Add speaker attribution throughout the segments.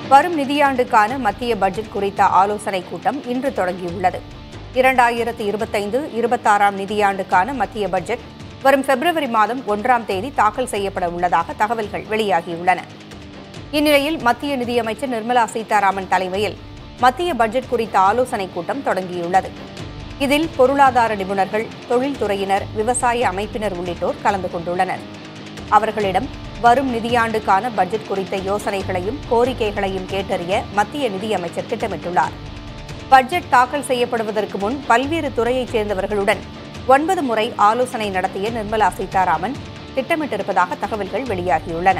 Speaker 1: வரும் நிதியாண்டுக்கான மத்திய பட்ஜெட் குறித்த ஆலோசனைக் கூட்டம் இன்று தொடங்கியுள்ளது இரண்டாயிரத்து இருபத்தைந்து இருபத்தாறாம் நிதியாண்டுக்கான மத்திய பட்ஜெட் வரும் பிப்ரவரி மாதம் ஒன்றாம் தேதி தாக்கல் செய்யப்பட உள்ளதாக தகவல்கள் வெளியாகியுள்ளன இந்நிலையில் மத்திய நிதியமைச்சர் நிர்மலா சீதாராமன் தலைமையில் மத்திய பட்ஜெட் குறித்த ஆலோசனைக் கூட்டம் தொடங்கியுள்ளது இதில் பொருளாதார நிபுணர்கள் தொழில்துறையினர் விவசாய அமைப்பினர் உள்ளிட்டோர் கலந்து கொண்டுள்ளனர் அவர்களிடம் வரும் நிதியாண்டுக்கான பட்ஜெட் குறித்த யோசனைகளையும் கோரிக்கைகளையும் கேட்டறிய மத்திய நிதியமைச்சர் திட்டமிட்டுள்ளார் பட்ஜெட் தாக்கல் செய்யப்படுவதற்கு முன் பல்வேறு துறையைச் சேர்ந்தவர்களுடன் ஒன்பது முறை ஆலோசனை நடத்திய நிர்மலா சீதாராமன் திட்டமிட்டிருப்பதாக தகவல்கள் வெளியாகியுள்ளன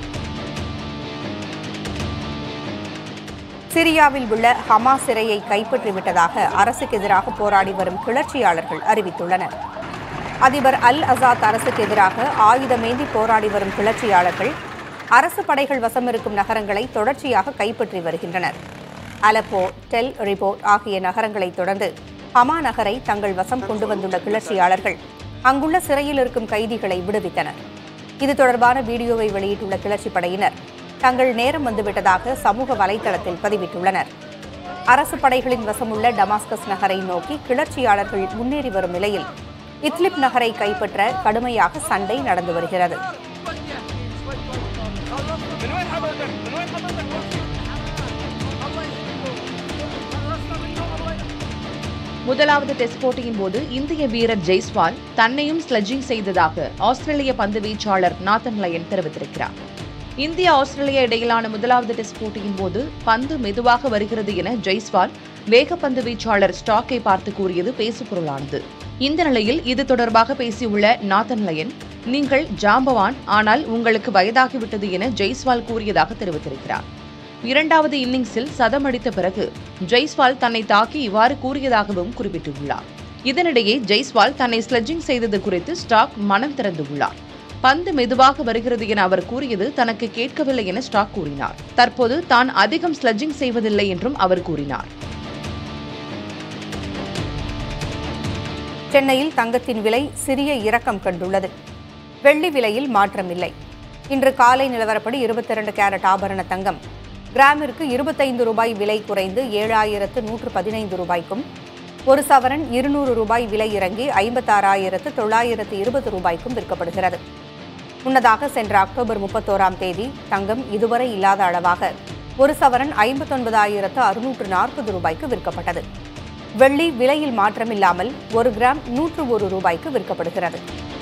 Speaker 1: சிரியாவில் உள்ள ஹமாஸ் சிறையை கைப்பற்றிவிட்டதாக அரசுக்கு எதிராக போராடி வரும் கிளர்ச்சியாளர்கள் அறிவித்துள்ளனர் அதிபர் அல் அசாத் அரசுக்கு எதிராக ஆயுதமேந்தி போராடி வரும் கிளர்ச்சியாளர்கள் அரசு படைகள் வசமிருக்கும் நகரங்களை தொடர்ச்சியாக கைப்பற்றி வருகின்றனர் அலப்போ டெல் ரிபோர்ட் ஆகிய நகரங்களை தொடர்ந்து ஹமா நகரை தங்கள் வசம் கொண்டு வந்துள்ள கிளர்ச்சியாளர்கள் அங்குள்ள சிறையில் இருக்கும் கைதிகளை விடுவித்தனர் இது தொடர்பான வீடியோவை வெளியிட்டுள்ள கிளர்ச்சி படையினர் தங்கள் நேரம் வந்துவிட்டதாக சமூக வலைதளத்தில் பதிவிட்டுள்ளனர் அரசு படைகளின் வசமுள்ள டமாஸ்கஸ் நகரை நோக்கி கிளர்ச்சியாளர்கள் முன்னேறி வரும் நிலையில் இத்லிப் நகரை கைப்பற்ற கடுமையாக சண்டை நடந்து வருகிறது
Speaker 2: من وين حضرتك؟ من وين حضرتك؟
Speaker 3: முதலாவது டெஸ்ட் போட்டியின் போது இந்திய வீரர் ஜெய்ஸ்வால் தன்னையும் ஸ்லெட்ஜிங் செய்ததாக ஆஸ்திரேலிய பந்து வீச்சாளர் நாத்தன் லயன் தெரிவித்திருக்கிறார் இந்தியா ஆஸ்திரேலியா இடையிலான முதலாவது டெஸ்ட் போட்டியின் போது பந்து மெதுவாக வருகிறது என ஜெய்ஸ்வால் வேகப்பந்து வீச்சாளர் ஸ்டாக்கை பார்த்து கூறியது பேசுபொருளானது இந்த நிலையில் இது தொடர்பாக பேசியுள்ள நாத்தன் லயன் நீங்கள் ஜாம்பவான் ஆனால் உங்களுக்கு வயதாகிவிட்டது என ஜெய்ஸ்வால் கூறியதாக தெரிவித்திருக்கிறார் இரண்டாவது இன்னிங்ஸில் சதம் அடித்த பிறகு ஜெய்ஸ்வால் தன்னை தாக்கி இவ்வாறு கூறியதாகவும் குறிப்பிட்டுள்ளார் இதனிடையே ஜெய்ஸ்வால் தன்னை ஸ்லெட்ஜிங் செய்தது குறித்து ஸ்டாக் மனம் திறந்துள்ளார் பந்து மெதுவாக வருகிறது என அவர் கூறியது தனக்கு கேட்கவில்லை என ஸ்டாக் கூறினார் தற்போது தான் அதிகம் ஸ்லெட்ஜிங் செய்வதில்லை என்றும் அவர் கூறினார்
Speaker 1: சென்னையில் தங்கத்தின் விலை சிறிய இறக்கம் கண்டுள்ளது வெள்ளி விலையில் மாற்றமில்லை இன்று காலை நிலவரப்படி இருபத்தி இரண்டு கேரட் ஆபரண தங்கம் கிராமிற்கு இருபத்தைந்து ரூபாய் விலை குறைந்து ஏழாயிரத்து நூற்று பதினைந்து ரூபாய்க்கும் ஒரு சவரன் இருநூறு ரூபாய் விலை இறங்கி ஐம்பத்தாறாயிரத்து தொள்ளாயிரத்து இருபது ரூபாய்க்கும் விற்கப்படுகிறது முன்னதாக சென்ற அக்டோபர் முப்பத்தோராம் தேதி தங்கம் இதுவரை இல்லாத அளவாக ஒரு சவரன் ஐம்பத்தொன்பதாயிரத்து அறுநூற்று நாற்பது ரூபாய்க்கு விற்கப்பட்டது வெள்ளி விலையில் மாற்றமில்லாமல் ஒரு கிராம் நூற்று ஒரு ரூபாய்க்கு விற்கப்படுகிறது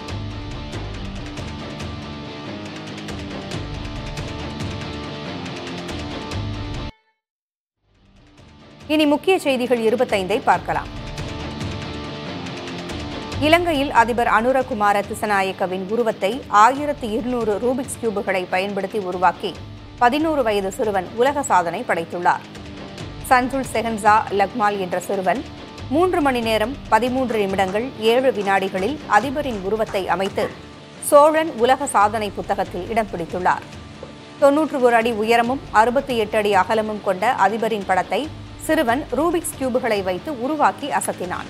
Speaker 1: இனி முக்கிய செய்திகள் இருபத்தைந்தை பார்க்கலாம் இலங்கையில் அதிபர் அனுரகுமார திசநாயக்கவின் உருவத்தை ஆயிரத்து இருநூறு ரூபிக்ஸ் கியூபுகளை பயன்படுத்தி உருவாக்கி பதினோரு வயது சிறுவன் உலக சாதனை படைத்துள்ளார் சஞ்சுல் செஹன்சா லக்மால் என்ற சிறுவன் மூன்று மணி நேரம் பதிமூன்று நிமிடங்கள் ஏழு வினாடிகளில் அதிபரின் உருவத்தை அமைத்து சோழன் உலக சாதனை புத்தகத்தில் இடம் பிடித்துள்ளார் தொன்னூற்று ஒரு அடி உயரமும் அறுபத்தி எட்டு அடி அகலமும் கொண்ட அதிபரின் படத்தை சிறுவன் ரூபிக்ஸ் கியூபுகளை வைத்து உருவாக்கி அசத்தினான்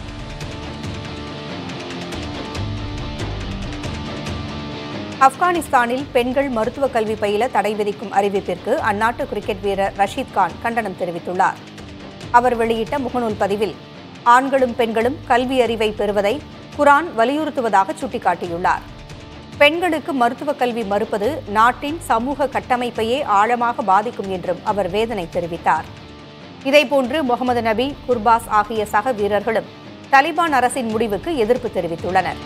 Speaker 1: ஆப்கானிஸ்தானில் பெண்கள் மருத்துவ கல்வி பயில தடை விதிக்கும் அறிவிப்பிற்கு அந்நாட்டு கிரிக்கெட் வீரர் ரஷீத் கான் கண்டனம் தெரிவித்துள்ளார் அவர் வெளியிட்ட முகநூல் பதிவில் ஆண்களும் பெண்களும் கல்வி அறிவை பெறுவதை குரான் வலியுறுத்துவதாக சுட்டிக்காட்டியுள்ளார் பெண்களுக்கு மருத்துவ கல்வி மறுப்பது நாட்டின் சமூக கட்டமைப்பையே ஆழமாக பாதிக்கும் என்றும் அவர் வேதனை தெரிவித்தார் இதேபோன்று முகமது நபி குர்பாஸ் ஆகிய சக வீரர்களும் தலிபான் அரசின் முடிவுக்கு எதிர்ப்பு தெரிவித்துள்ளனர்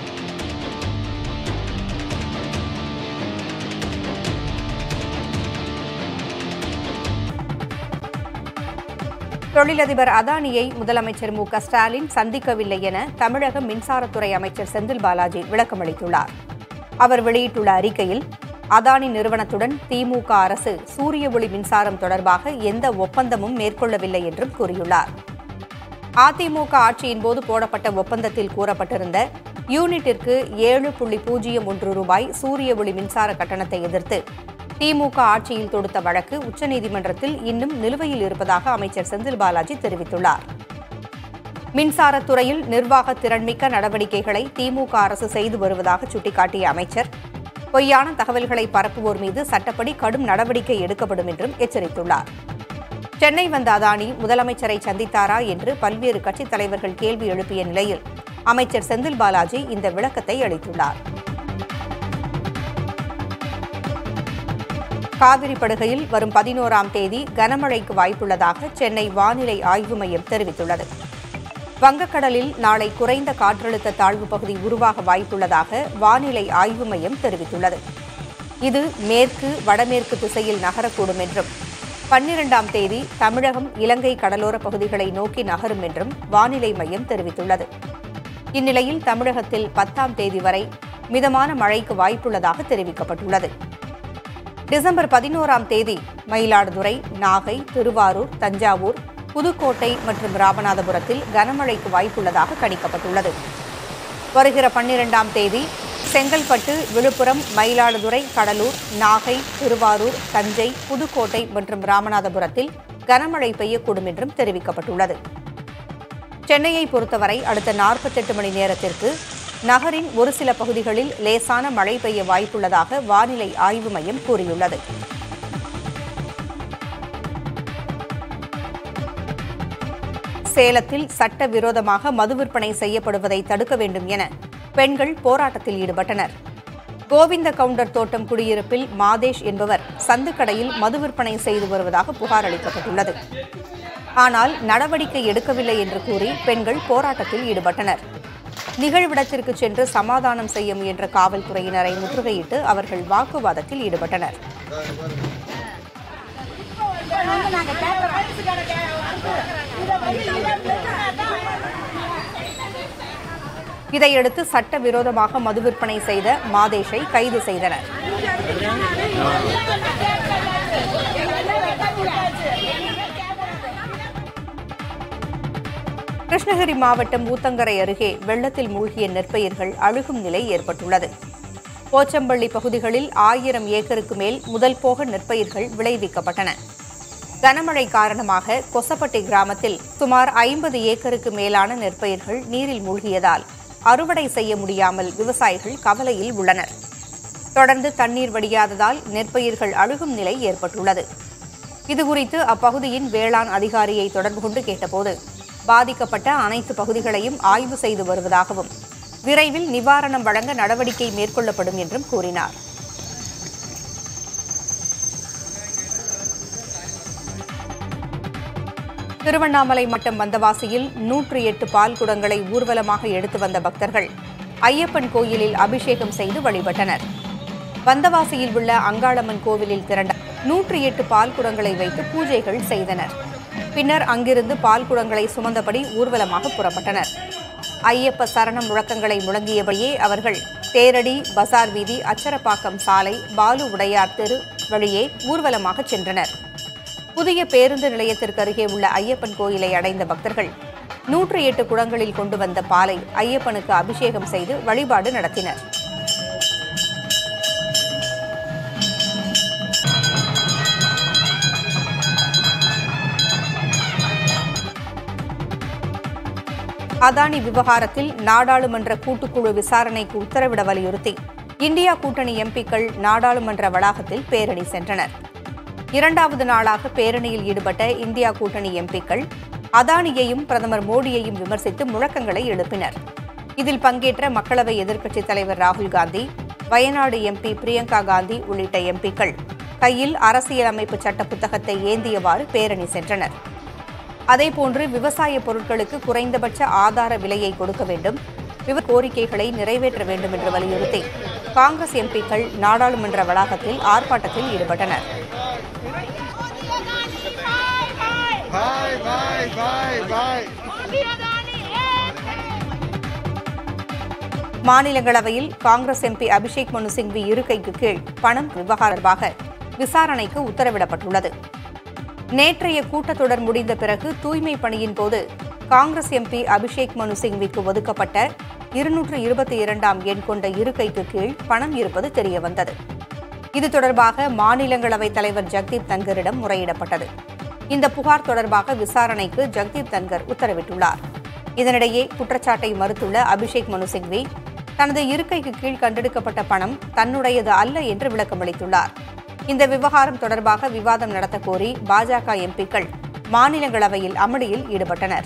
Speaker 1: தொழிலதிபர் அதானியை முதலமைச்சர் மு க ஸ்டாலின் சந்திக்கவில்லை என தமிழக மின்சாரத்துறை அமைச்சர் செந்தில் பாலாஜி விளக்கமளித்துள்ளார் அவர் வெளியிட்டுள்ள அறிக்கையில் அதானி நிறுவனத்துடன் திமுக அரசு சூரிய ஒளி மின்சாரம் தொடர்பாக எந்த ஒப்பந்தமும் மேற்கொள்ளவில்லை என்றும் கூறியுள்ளார் அதிமுக ஆட்சியின் போது போடப்பட்ட ஒப்பந்தத்தில் கூறப்பட்டிருந்த யூனிட்டிற்கு ஏழு புள்ளி பூஜ்ஜியம் ஒன்று ரூபாய் சூரிய ஒளி மின்சார கட்டணத்தை எதிர்த்து திமுக ஆட்சியில் தொடுத்த வழக்கு உச்சநீதிமன்றத்தில் இன்னும் நிலுவையில் இருப்பதாக அமைச்சர் செந்தில் பாலாஜி தெரிவித்துள்ளார் மின்சாரத்துறையில் நிர்வாக திறன்மிக்க நடவடிக்கைகளை திமுக அரசு செய்து வருவதாக சுட்டிக்காட்டிய அமைச்சர் பொய்யான தகவல்களை பரப்புவோர் மீது சட்டப்படி கடும் நடவடிக்கை எடுக்கப்படும் என்றும் எச்சரித்துள்ளார் சென்னை வந்த அதானி முதலமைச்சரை சந்தித்தாரா என்று பல்வேறு கட்சித் தலைவர்கள் கேள்வி எழுப்பிய நிலையில் அமைச்சர் செந்தில் பாலாஜி இந்த விளக்கத்தை அளித்துள்ளார் காவிரி படுகையில் வரும் பதினோராம் தேதி கனமழைக்கு வாய்ப்புள்ளதாக சென்னை வானிலை ஆய்வு மையம் தெரிவித்துள்ளது வங்கக்கடலில் நாளை குறைந்த காற்றழுத்த தாழ்வு பகுதி உருவாக வாய்ப்புள்ளதாக வானிலை ஆய்வு மையம் தெரிவித்துள்ளது இது மேற்கு வடமேற்கு திசையில் நகரக்கூடும் என்றும் பன்னிரண்டாம் தேதி தமிழகம் இலங்கை கடலோர பகுதிகளை நோக்கி நகரும் என்றும் வானிலை மையம் தெரிவித்துள்ளது இந்நிலையில் தமிழகத்தில் பத்தாம் தேதி வரை மிதமான மழைக்கு வாய்ப்புள்ளதாக தெரிவிக்கப்பட்டுள்ளது டிசம்பர் பதினோராம் தேதி மயிலாடுதுறை நாகை திருவாரூர் தஞ்சாவூர் புதுக்கோட்டை மற்றும் ராமநாதபுரத்தில் கனமழைக்கு வாய்ப்புள்ளதாக கணிக்கப்பட்டுள்ளது வருகிற பன்னிரெண்டாம் தேதி செங்கல்பட்டு விழுப்புரம் மயிலாடுதுறை கடலூர் நாகை திருவாரூர் தஞ்சை புதுக்கோட்டை மற்றும் ராமநாதபுரத்தில் கனமழை பெய்யக்கூடும் என்றும் தெரிவிக்கப்பட்டுள்ளது சென்னையை பொறுத்தவரை அடுத்த நாற்பத்தெட்டு மணி நேரத்திற்கு நகரின் ஒரு சில பகுதிகளில் லேசான மழை பெய்ய வாய்ப்புள்ளதாக வானிலை ஆய்வு மையம் கூறியுள்ளது சேலத்தில் சட்டவிரோதமாக மது விற்பனை செய்யப்படுவதை தடுக்க வேண்டும் என பெண்கள் போராட்டத்தில் ஈடுபட்டனர் கோவிந்த கவுண்டர் தோட்டம் குடியிருப்பில் மாதேஷ் என்பவர் சந்துக்கடையில் மது விற்பனை செய்து வருவதாக புகார் அளிக்கப்பட்டுள்ளது ஆனால் நடவடிக்கை எடுக்கவில்லை என்று கூறி பெண்கள் போராட்டத்தில் ஈடுபட்டனர் நிகழ்விடத்திற்கு சென்று சமாதானம் செய்ய முயன்ற காவல்துறையினரை முற்றுகையிட்டு அவர்கள் வாக்குவாதத்தில் ஈடுபட்டனர் இதையடுத்து சட்டவிரோதமாக மது விற்பனை செய்த மாதேஷை கைது செய்தனர் கிருஷ்ணகிரி மாவட்டம் ஊத்தங்கரை அருகே வெள்ளத்தில் மூழ்கிய நெற்பயிர்கள் அழுகும் நிலை ஏற்பட்டுள்ளது போச்சம்பள்ளி பகுதிகளில் ஆயிரம் ஏக்கருக்கு மேல் முதல் போக நெற்பயிர்கள் விளைவிக்கப்பட்டன கனமழை காரணமாக கொசப்பட்டி கிராமத்தில் சுமார் ஐம்பது ஏக்கருக்கு மேலான நெற்பயிர்கள் நீரில் மூழ்கியதால் அறுவடை செய்ய முடியாமல் விவசாயிகள் கவலையில் உள்ளனர் தொடர்ந்து தண்ணீர் வடியாததால் நெற்பயிர்கள் அழுகும் நிலை ஏற்பட்டுள்ளது இதுகுறித்து அப்பகுதியின் வேளாண் அதிகாரியை தொடர்பு கொண்டு கேட்டபோது பாதிக்கப்பட்ட அனைத்து பகுதிகளையும் ஆய்வு செய்து வருவதாகவும் விரைவில் நிவாரணம் வழங்க நடவடிக்கை மேற்கொள்ளப்படும் என்றும் கூறினார் திருவண்ணாமலை மட்டம் வந்தவாசியில் நூற்று எட்டு பால் குடங்களை ஊர்வலமாக எடுத்து வந்த பக்தர்கள் ஐயப்பன் கோயிலில் அபிஷேகம் செய்து வழிபட்டனர் வந்தவாசியில் உள்ள அங்காளம்மன் கோவிலில் திரண்ட நூற்று எட்டு பால் குடங்களை வைத்து பூஜைகள் செய்தனர் பின்னர் அங்கிருந்து பால் குடங்களை சுமந்தபடி ஊர்வலமாக புறப்பட்டனர் ஐயப்ப சரணம் முழக்கங்களை முழங்கியபடியே அவர்கள் தேரடி பசார் வீதி அச்சரப்பாக்கம் சாலை பாலு உடையார் தெரு வழியே ஊர்வலமாக சென்றனர் புதிய பேருந்து நிலையத்திற்கு அருகே உள்ள ஐயப்பன் கோயிலை அடைந்த பக்தர்கள் நூற்று எட்டு குடங்களில் கொண்டு வந்த பாலை ஐயப்பனுக்கு அபிஷேகம் செய்து வழிபாடு நடத்தினர் அதானி விவகாரத்தில் நாடாளுமன்ற கூட்டுக்குழு விசாரணைக்கு உத்தரவிட வலியுறுத்தி இந்தியா கூட்டணி எம்பிக்கள் நாடாளுமன்ற வளாகத்தில் பேரணி சென்றனர் இரண்டாவது நாளாக பேரணியில் ஈடுபட்ட இந்தியா கூட்டணி எம்பிக்கள் அதானியையும் பிரதமர் மோடியையும் விமர்சித்து முழக்கங்களை எழுப்பினர் இதில் பங்கேற்ற மக்களவை எதிர்க்கட்சித் தலைவர் ராகுல் காந்தி வயநாடு எம்பி பிரியங்கா காந்தி உள்ளிட்ட எம்பிக்கள் கையில் அரசியலமைப்பு சட்ட புத்தகத்தை ஏந்தியவாறு பேரணி சென்றனர் அதேபோன்று விவசாய பொருட்களுக்கு குறைந்தபட்ச ஆதார விலையை கொடுக்க வேண்டும் விவ கோரிக்கைகளை நிறைவேற்ற வேண்டும் என்று வலியுறுத்தி காங்கிரஸ் எம்பிக்கள் நாடாளுமன்ற வளாகத்தில் ஆர்ப்பாட்டத்தில் ஈடுபட்டனர்
Speaker 4: Bye, bye, bye, bye.
Speaker 1: மாநிலங்களவையில் காங்கிரஸ் எம்பி அபிஷேக் மனு சிங்வி இருக்கைக்கு கீழ் பணம் விவகாரம் தொடர்பாக விசாரணைக்கு உத்தரவிடப்பட்டுள்ளது நேற்றைய கூட்டத்தொடர் முடிந்த பிறகு தூய்மை பணியின் போது காங்கிரஸ் எம்பி அபிஷேக் மனு சிங்விக்கு ஒதுக்கப்பட்ட இருநூற்று இருபத்தி இரண்டாம் எண் கொண்ட இருக்கைக்கு கீழ் பணம் இருப்பது தெரியவந்தது இது தொடர்பாக மாநிலங்களவை தலைவர் ஜக்தீப் தன்கரிடம் முறையிடப்பட்டது இந்த புகார் தொடர்பாக விசாரணைக்கு ஜக்தீப் தன்கர் உத்தரவிட்டுள்ளார் இதனிடையே குற்றச்சாட்டை மறுத்துள்ள அபிஷேக் மனு சிங்வி தனது இருக்கைக்கு கீழ் கண்டெடுக்கப்பட்ட பணம் தன்னுடையது அல்ல என்று விளக்கமளித்துள்ளார் இந்த விவகாரம் தொடர்பாக விவாதம் நடத்த கோரி பாஜக எம்பிக்கள் மாநிலங்களவையில் அமளியில் ஈடுபட்டனர்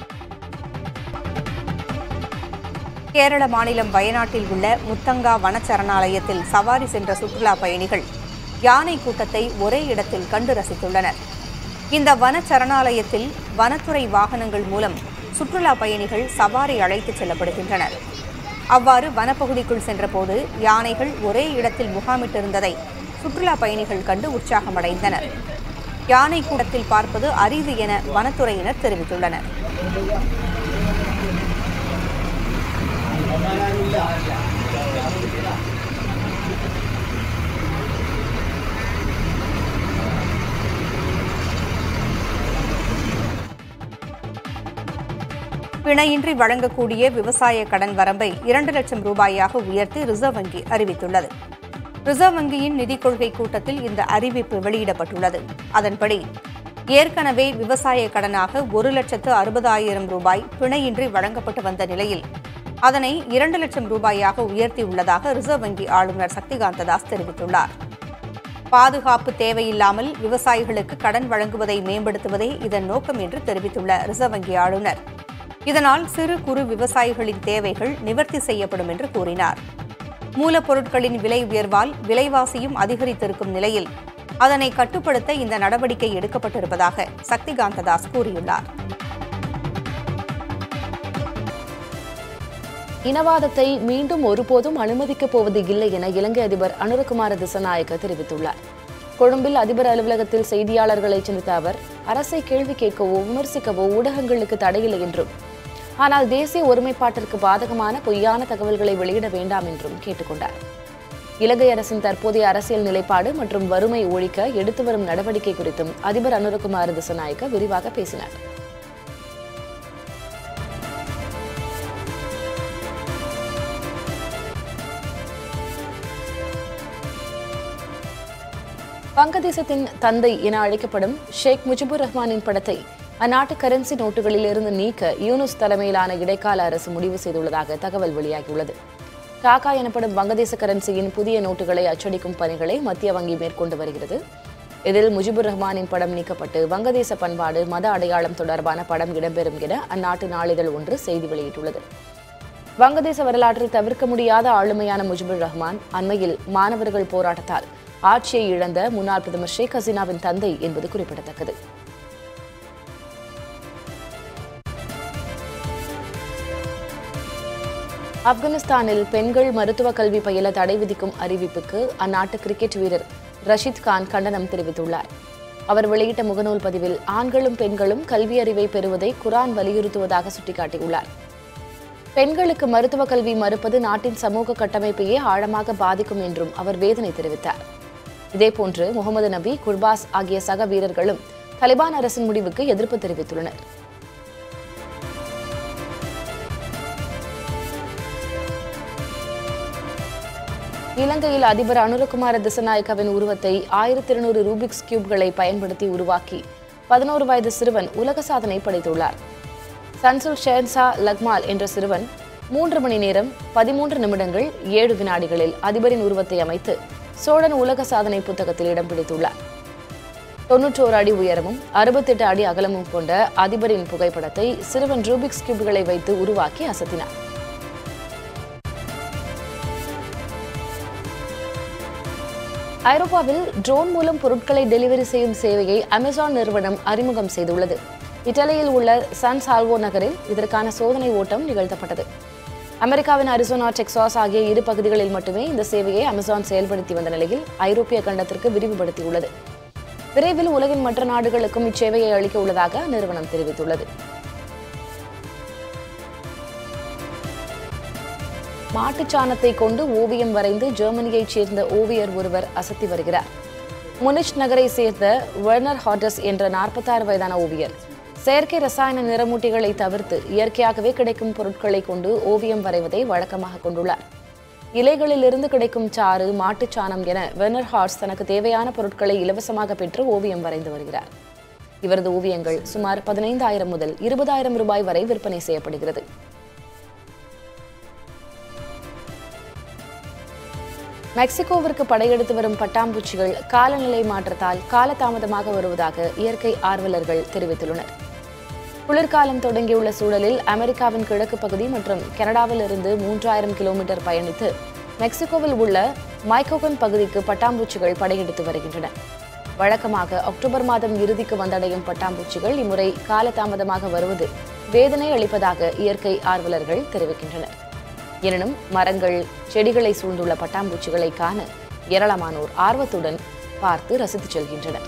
Speaker 1: கேரள மாநிலம் வயநாட்டில் உள்ள முத்தங்கா வனச்சரணாலயத்தில் சவாரி சென்ற சுற்றுலா பயணிகள் யானை கூட்டத்தை ஒரே இடத்தில் கண்டு ரசித்துள்ளனர் இந்த வனச்சரணாலயத்தில் வனத்துறை வாகனங்கள் மூலம் சுற்றுலா பயணிகள் சவாரி அழைத்துச் செல்லப்படுகின்றனர் அவ்வாறு வனப்பகுதிக்குள் சென்றபோது யானைகள் ஒரே இடத்தில் முகாமிட்டிருந்ததை சுற்றுலா பயணிகள் கண்டு உற்சாகமடைந்தனர் யானை கூட்டத்தில் பார்ப்பது அரிது என வனத்துறையினர் தெரிவித்துள்ளனர் பிணையின்றி வழங்கக்கூடிய விவசாய கடன் வரம்பை இரண்டு லட்சம் ரூபாயாக உயர்த்தி ரிசர்வ் வங்கி அறிவித்துள்ளது ரிசர்வ் வங்கியின் நிதிக் கொள்கை கூட்டத்தில் இந்த அறிவிப்பு வெளியிடப்பட்டுள்ளது அதன்படி ஏற்கனவே விவசாய கடனாக ஒரு லட்சத்து அறுபதாயிரம் ரூபாய் பிணையின்றி வழங்கப்பட்டு வந்த நிலையில் அதனை இரண்டு லட்சம் ரூபாயாக உயர்த்தியுள்ளதாக ரிசர்வ் வங்கி ஆளுநர் சக்திகாந்த தாஸ் தெரிவித்துள்ளார் பாதுகாப்பு தேவையில்லாமல் விவசாயிகளுக்கு கடன் வழங்குவதை மேம்படுத்துவதே இதன் நோக்கம் என்று தெரிவித்துள்ள ரிசர்வ் வங்கி ஆளுநர் இதனால் சிறு குறு விவசாயிகளின் தேவைகள் நிவர்த்தி செய்யப்படும் என்று கூறினார் மூலப்பொருட்களின் விலை உயர்வால் விலைவாசியும் அதிகரித்திருக்கும் நிலையில் அதனை கட்டுப்படுத்த இந்த நடவடிக்கை எடுக்கப்பட்டிருப்பதாக சக்திகாந்த தாஸ் கூறியுள்ளார்
Speaker 5: இனவாதத்தை மீண்டும் ஒருபோதும் அனுமதிக்கப் போவது இல்லை என இலங்கை அதிபர் அனுரகுமார திசநாயக்க தெரிவித்துள்ளார் கொழும்பில் அதிபர் அலுவலகத்தில் செய்தியாளர்களை சந்தித்த அவர் அரசை கேள்வி கேட்கவோ விமர்சிக்கவோ ஊடகங்களுக்கு தடையில்லை என்றும் ஆனால் தேசிய ஒருமைப்பாட்டிற்கு பாதகமான பொய்யான தகவல்களை வெளியிட வேண்டாம் என்றும் கேட்டுக்கொண்டார் இலங்கை அரசின் தற்போதைய அரசியல் நிலைப்பாடு மற்றும் வறுமை ஒழிக்க எடுத்து வரும் நடவடிக்கை குறித்தும் அதிபர் அனுரகுமார திசநாயக்க விரிவாக பேசினார் வங்கதேசத்தின் தந்தை என அழைக்கப்படும் ஷேக் முஜிபுர் ரஹ்மானின் படத்தை அந்நாட்டு கரன்சி நோட்டுகளில் இருந்து நீக்க யூனுஸ் தலைமையிலான இடைக்கால அரசு முடிவு செய்துள்ளதாக தகவல் வெளியாகியுள்ளது டாக்கா எனப்படும் வங்கதேச கரன்சியின் புதிய நோட்டுகளை அச்சடிக்கும் பணிகளை மத்திய வங்கி மேற்கொண்டு வருகிறது இதில் முஜிபுர் ரஹ்மானின் படம் நீக்கப்பட்டு வங்கதேச பண்பாடு மத அடையாளம் தொடர்பான படம் இடம்பெறும் என அந்நாட்டு நாளிதழ் ஒன்று செய்தி வெளியிட்டுள்ளது வங்கதேச வரலாற்றில் தவிர்க்க முடியாத ஆளுமையான முஜிபுர் ரஹ்மான் அண்மையில் மாணவர்கள் போராட்டத்தால் ஆட்சியை இழந்த முன்னாள் பிரதமர் ஷேக் ஹசீனாவின் தந்தை என்பது குறிப்பிடத்தக்கது ஆப்கானிஸ்தானில் பெண்கள் மருத்துவ கல்வி பயில தடை விதிக்கும் அறிவிப்புக்கு அந்நாட்டு கிரிக்கெட் வீரர் ரஷீத் கான் கண்டனம் தெரிவித்துள்ளார் அவர் வெளியிட்ட முகநூல் பதிவில் ஆண்களும் பெண்களும் கல்வி அறிவை பெறுவதை குரான் வலியுறுத்துவதாக சுட்டிக்காட்டியுள்ளார் பெண்களுக்கு மருத்துவ கல்வி மறுப்பது நாட்டின் சமூக கட்டமைப்பையே ஆழமாக பாதிக்கும் என்றும் அவர் வேதனை தெரிவித்தார் இதேபோன்று முகமது நபி குர்பாஸ் ஆகிய சக வீரர்களும் தலிபான் அரசின் முடிவுக்கு எதிர்ப்பு தெரிவித்துள்ளனர் இலங்கையில் அதிபர் அனுரகுமார திசநாயக்கவின் உருவத்தை ஆயிரத்தி இருநூறு ரூபிக்ஸ் கியூப்களை பயன்படுத்தி உருவாக்கி பதினோரு வயது சிறுவன் உலக சாதனை படைத்துள்ளார் சன்சுல் ஷேன்சா லக்மால் என்ற சிறுவன் மூன்று மணி நேரம் பதிமூன்று நிமிடங்கள் ஏழு வினாடிகளில் அதிபரின் உருவத்தை அமைத்து சோழன் உலக சாதனை புத்தகத்தில் இடம் பிடித்துள்ளார் தொன்னூற்றோரு அடி உயரமும் அறுபத்தெட்டு அடி அகலமும் கொண்ட அதிபரின் புகைப்படத்தை சிறுவன் ரூபிக்ஸ் கியூப்களை வைத்து உருவாக்கி அசத்தினார் ஐரோப்பாவில் ட்ரோன் மூலம் பொருட்களை டெலிவரி செய்யும் சேவையை அமேசான் நிறுவனம் அறிமுகம் செய்துள்ளது இத்தாலியில் உள்ள சான் சால்வோ நகரில் இதற்கான சோதனை ஓட்டம் நிகழ்த்தப்பட்டது அமெரிக்காவின் அரிசோனா டெக்சாஸ் ஆகிய இரு பகுதிகளில் மட்டுமே இந்த சேவையை அமேசான் செயல்படுத்தி வந்த நிலையில் ஐரோப்பிய கண்டத்திற்கு விரிவுபடுத்தியுள்ளது விரைவில் உலகின் மற்ற நாடுகளுக்கும் இச்சேவையை அளிக்க உள்ளதாக அந்நிறுவனம் தெரிவித்துள்ளது மாட்டுச் சாணத்தை கொண்டு ஓவியம் வரைந்து ஜெர்மனியைச் சேர்ந்த ஓவியர் ஒருவர் அசத்தி வருகிறார் முனிச் நகரை சேர்ந்த வெர்னர் ஹாட்டஸ் என்ற நாற்பத்தாறு வயதான ஓவியர் செயற்கை ரசாயன நிறமூட்டிகளை தவிர்த்து இயற்கையாகவே கிடைக்கும் பொருட்களை கொண்டு ஓவியம் வரைவதை வழக்கமாக கொண்டுள்ளார் இலைகளிலிருந்து கிடைக்கும் சாறு மாட்டுச் சாணம் என வெர்னர் ஹார்ஸ் தனக்கு தேவையான பொருட்களை இலவசமாக பெற்று ஓவியம் வரைந்து வருகிறார் இவரது ஓவியங்கள் சுமார் பதினைந்தாயிரம் முதல் இருபதாயிரம் ரூபாய் வரை விற்பனை செய்யப்படுகிறது மெக்சிகோவிற்கு படையெடுத்து வரும் பட்டாம்பூச்சிகள் காலநிலை மாற்றத்தால் காலதாமதமாக வருவதாக இயற்கை ஆர்வலர்கள் தெரிவித்துள்ளனர் குளிர்காலம் தொடங்கியுள்ள சூழலில் அமெரிக்காவின் கிழக்கு பகுதி மற்றும் கனடாவில் இருந்து மூன்றாயிரம் கிலோமீட்டர் பயணித்து மெக்சிகோவில் உள்ள மைக்கோகன் பகுதிக்கு பட்டாம்பூச்சிகள் படையெடுத்து வருகின்றன வழக்கமாக அக்டோபர் மாதம் இறுதிக்கு வந்தடையும் பட்டாம்பூச்சிகள் இம்முறை காலதாமதமாக வருவது வேதனை அளிப்பதாக இயற்கை ஆர்வலர்கள் தெரிவிக்கின்றனர் எனினும் மரங்கள் செடிகளை சூழ்ந்துள்ள பட்டாம்பூச்சிகளை காண ஏராளமானோர் ஆர்வத்துடன் பார்த்து ரசித்துச் செல்கின்றனர்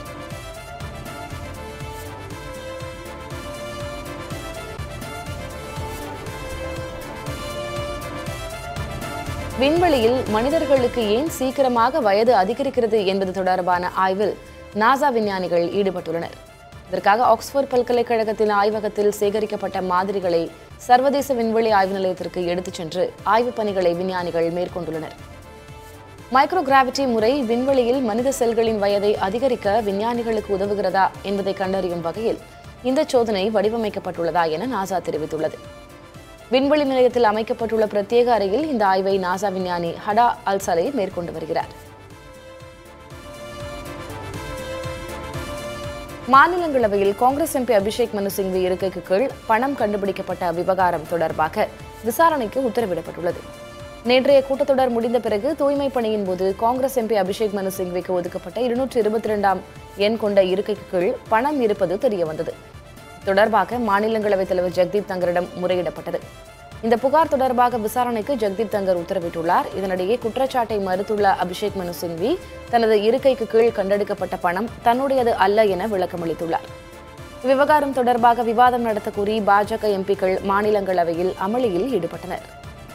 Speaker 5: விண்வெளியில் மனிதர்களுக்கு ஏன் சீக்கிரமாக வயது அதிகரிக்கிறது என்பது தொடர்பான ஆய்வில் நாசா விஞ்ஞானிகள் ஈடுபட்டுள்ளனர் இதற்காக ஆக்ஸ்போர்ட் பல்கலைக்கழகத்தின் ஆய்வகத்தில் சேகரிக்கப்பட்ட மாதிரிகளை சர்வதேச விண்வெளி ஆய்வு நிலையத்திற்கு எடுத்துச் சென்று ஆய்வுப் பணிகளை விஞ்ஞானிகள் மேற்கொண்டுள்ளனர் மைக்ரோ கிராவிட்டி முறை விண்வெளியில் மனித செல்களின் வயதை அதிகரிக்க விஞ்ஞானிகளுக்கு உதவுகிறதா என்பதை கண்டறியும் வகையில் இந்த சோதனை வடிவமைக்கப்பட்டுள்ளதா என நாசா தெரிவித்துள்ளது விண்வெளி நிலையத்தில் அமைக்கப்பட்டுள்ள பிரத்யேக அறையில் இந்த ஆய்வை நாசா விஞ்ஞானி ஹடா அல்சலை மேற்கொண்டு வருகிறார் மாநிலங்களவையில் காங்கிரஸ் எம்பி அபிஷேக் மனு சிங்வி இருக்கைக்கு கீழ் பணம் கண்டுபிடிக்கப்பட்ட விவகாரம் தொடர்பாக விசாரணைக்கு உத்தரவிடப்பட்டுள்ளது நேற்றைய கூட்டத்தொடர் முடிந்த பிறகு தூய்மை பணியின் போது காங்கிரஸ் எம்பி அபிஷேக் மனு சிங்விக்கு ஒதுக்கப்பட்ட இருநூற்றி இருபத்தி இரண்டாம் எண் கொண்ட இருக்கைக்கு கீழ் பணம் இருப்பது தெரியவந்தது தொடர்பாக மாநிலங்களவைத் தலைவர் ஜெக்தீப் தங்கரிடம் முறையிடப்பட்டது இந்த புகார் தொடர்பாக விசாரணைக்கு ஜெக்தீப் தங்கர் உத்தரவிட்டுள்ளார் இதனிடையே குற்றச்சாட்டை மறுத்துள்ள அபிஷேக் மனு சிங்வி தனது இருக்கைக்கு கீழ் கண்டெடுக்கப்பட்ட பணம் தன்னுடையது அல்ல என விளக்கமளித்துள்ளார் விவகாரம் தொடர்பாக விவாதம் நடத்த கூறி பாஜக எம்பிக்கள் மாநிலங்களவையில் அமளியில் ஈடுபட்டனர்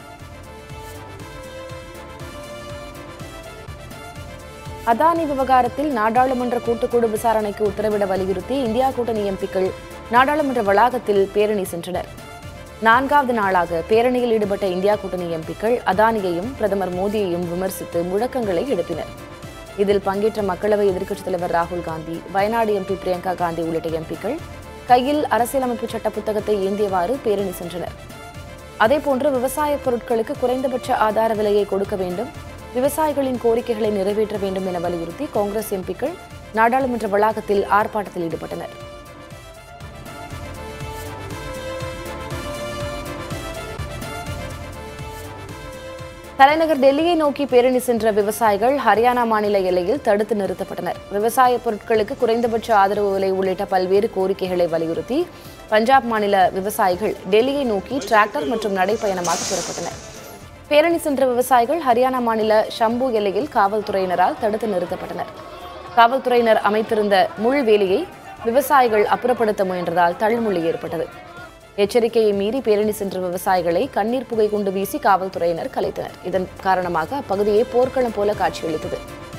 Speaker 5: அதானி விவகாரத்தில் நாடாளுமன்ற கூட்டுக்குழு விசாரணைக்கு உத்தரவிட வலியுறுத்தி இந்தியா கூட்டணி எம்பிக்கள் நாடாளுமன்ற வளாகத்தில் பேரணி சென்றனர் நான்காவது நாளாக பேரணியில் ஈடுபட்ட இந்தியா கூட்டணி எம்பிக்கள் அதானியையும் பிரதமர் மோடியையும் விமர்சித்து முழக்கங்களை எழுப்பினர் இதில் பங்கேற்ற மக்களவை எதிர்க்கட்சித் தலைவர் ராகுல் காந்தி வயநாடு எம்பி பிரியங்கா காந்தி உள்ளிட்ட எம்பிக்கள் கையில் அரசியலமைப்பு சட்ட புத்தகத்தை ஏந்தியவாறு பேரணி சென்றனர் அதேபோன்று விவசாய பொருட்களுக்கு குறைந்தபட்ச ஆதார விலையை கொடுக்க வேண்டும் விவசாயிகளின் கோரிக்கைகளை நிறைவேற்ற வேண்டும் என வலியுறுத்தி காங்கிரஸ் எம்பிக்கள் நாடாளுமன்ற வளாகத்தில் ஆர்ப்பாட்டத்தில் ஈடுபட்டனர் தலைநகர் டெல்லியை நோக்கி பேரணி சென்ற விவசாயிகள் ஹரியானா மாநில எல்லையில் தடுத்து நிறுத்தப்பட்டனர் விவசாய பொருட்களுக்கு குறைந்தபட்ச ஆதரவு விலை உள்ளிட்ட பல்வேறு கோரிக்கைகளை வலியுறுத்தி பஞ்சாப் மாநில விவசாயிகள் டெல்லியை நோக்கி டிராக்டர் மற்றும் நடைப்பயணமாக புறப்பட்டனர் பேரணி சென்ற விவசாயிகள் ஹரியானா மாநில ஷம்பு எல்லையில் காவல்துறையினரால் தடுத்து நிறுத்தப்பட்டனர் காவல்துறையினர் அமைத்திருந்த முள் வேலியை விவசாயிகள் அப்புறப்படுத்த முயன்றதால் தள்ளுமுள்ளி ஏற்பட்டது எச்சரிக்கையை மீறி பேரணி சென்ற விவசாயிகளை கண்ணீர் புகை கொண்டு வீசி காவல்துறையினர் கலைத்தனர் இதன் காரணமாக அப்பகுதியே போர்க்களம் போல காட்சியளித்தது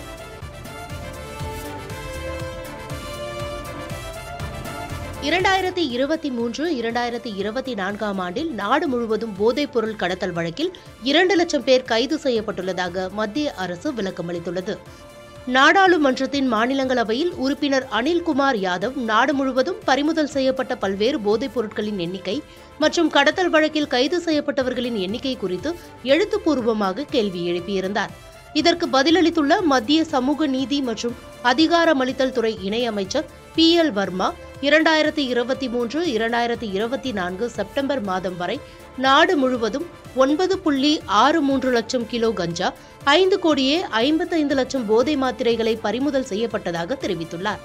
Speaker 6: இரண்டாயிரத்தி இருபத்தி மூன்று இரண்டாயிரத்தி இருபத்தி நான்காம் ஆண்டில் நாடு முழுவதும் போதைப் பொருள் கடத்தல் வழக்கில் இரண்டு லட்சம் பேர் கைது செய்யப்பட்டுள்ளதாக மத்திய அரசு விளக்கமளித்துள்ளது நாடாளுமன்றத்தின் மாநிலங்களவையில் உறுப்பினர் அனில்குமார் யாதவ் நாடு முழுவதும் பறிமுதல் செய்யப்பட்ட பல்வேறு போதைப் பொருட்களின் எண்ணிக்கை மற்றும் கடத்தல் வழக்கில் கைது செய்யப்பட்டவர்களின் எண்ணிக்கை குறித்து எழுத்துப்பூர்வமாக கேள்வி எழுப்பியிருந்தார் இதற்கு பதிலளித்துள்ள மத்திய சமூக நீதி மற்றும் அதிகாரமளித்தல் துறை இணையமைச்சர் பி எல் வர்மா இரண்டாயிரத்தி இருபத்தி மூன்று இரண்டாயிரத்தி இருபத்தி நான்கு செப்டம்பர் மாதம் வரை நாடு முழுவதும் ஒன்பது புள்ளி ஆறு மூன்று லட்சம் கிலோ கஞ்சா ஐந்து கோடியே ஐம்பத்தைந்து லட்சம் போதை மாத்திரைகளை பறிமுதல் செய்யப்பட்டதாக தெரிவித்துள்ளார்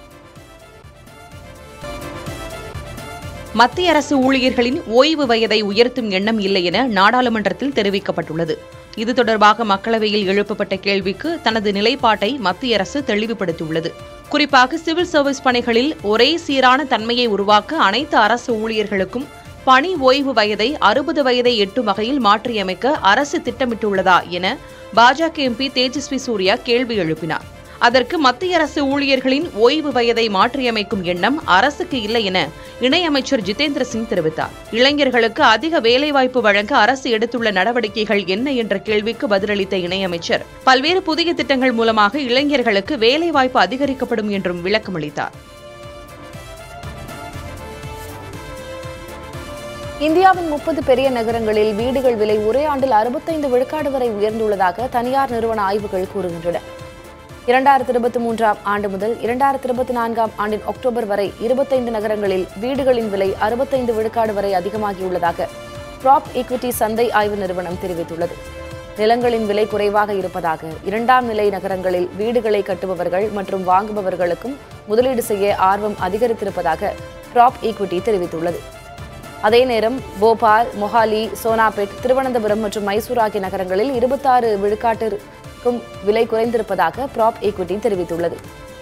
Speaker 3: மத்திய அரசு ஊழியர்களின் ஓய்வு வயதை உயர்த்தும் எண்ணம் இல்லை என நாடாளுமன்றத்தில் தெரிவிக்கப்பட்டுள்ளது இது தொடர்பாக மக்களவையில் எழுப்பப்பட்ட கேள்விக்கு தனது நிலைப்பாட்டை மத்திய அரசு தெளிவுபடுத்தியுள்ளது குறிப்பாக சிவில் சர்வீஸ் பணிகளில் ஒரே சீரான தன்மையை உருவாக்க அனைத்து அரசு ஊழியர்களுக்கும் பணி ஓய்வு வயதை அறுபது வயதை எட்டும் வகையில் மாற்றியமைக்க அரசு திட்டமிட்டுள்ளதா என பாஜக எம்பி தேஜஸ்வி சூர்யா கேள்வி எழுப்பினார் அதற்கு மத்திய அரசு ஊழியர்களின் ஓய்வு வயதை மாற்றியமைக்கும் எண்ணம் அரசுக்கு இல்லை என இணையமைச்சர் ஜிதேந்திர சிங் தெரிவித்தார் இளைஞர்களுக்கு அதிக வேலைவாய்ப்பு வழங்க அரசு எடுத்துள்ள நடவடிக்கைகள் என்ன என்ற கேள்விக்கு பதிலளித்த இணையமைச்சர் பல்வேறு புதிய திட்டங்கள் மூலமாக இளைஞர்களுக்கு வேலைவாய்ப்பு அதிகரிக்கப்படும் என்றும் விளக்கமளித்தார்
Speaker 5: இந்தியாவின் முப்பது பெரிய நகரங்களில் வீடுகள் விலை ஒரே ஆண்டில் அறுபத்தைந்து விழுக்காடு வரை உயர்ந்துள்ளதாக தனியார் நிறுவன ஆய்வுகள் கூறுகின்றன இரண்டாயிரத்தி இருபத்தி மூன்றாம் ஆண்டு முதல் இரண்டாயிரத்தி இருபத்தி நான்காம் ஆண்டின் அக்டோபர் வரை இருபத்தைந்து நகரங்களில் வீடுகளின் விலை அறுபத்தைந்து விழுக்காடு வரை அதிகமாகியுள்ளதாக ப்ராப் ஈக்விட்டி சந்தை ஆய்வு நிறுவனம் தெரிவித்துள்ளது நிலங்களின் விலை குறைவாக இருப்பதாக இரண்டாம் நிலை நகரங்களில் வீடுகளை கட்டுபவர்கள் மற்றும் வாங்குபவர்களுக்கும் முதலீடு செய்ய ஆர்வம் அதிகரித்திருப்பதாக ப்ராப் ஈக்விட்டி தெரிவித்துள்ளது அதே நேரம் போபால் மொஹாலி சோனாபெட் திருவனந்தபுரம் மற்றும் மைசூர் ஆகிய நகரங்களில் இருபத்தாறு விழுக்காட்டிற்கும் விலை குறைந்திருப்பதாக ப்ராப் ஈக்விட்டி தெரிவித்துள்ளது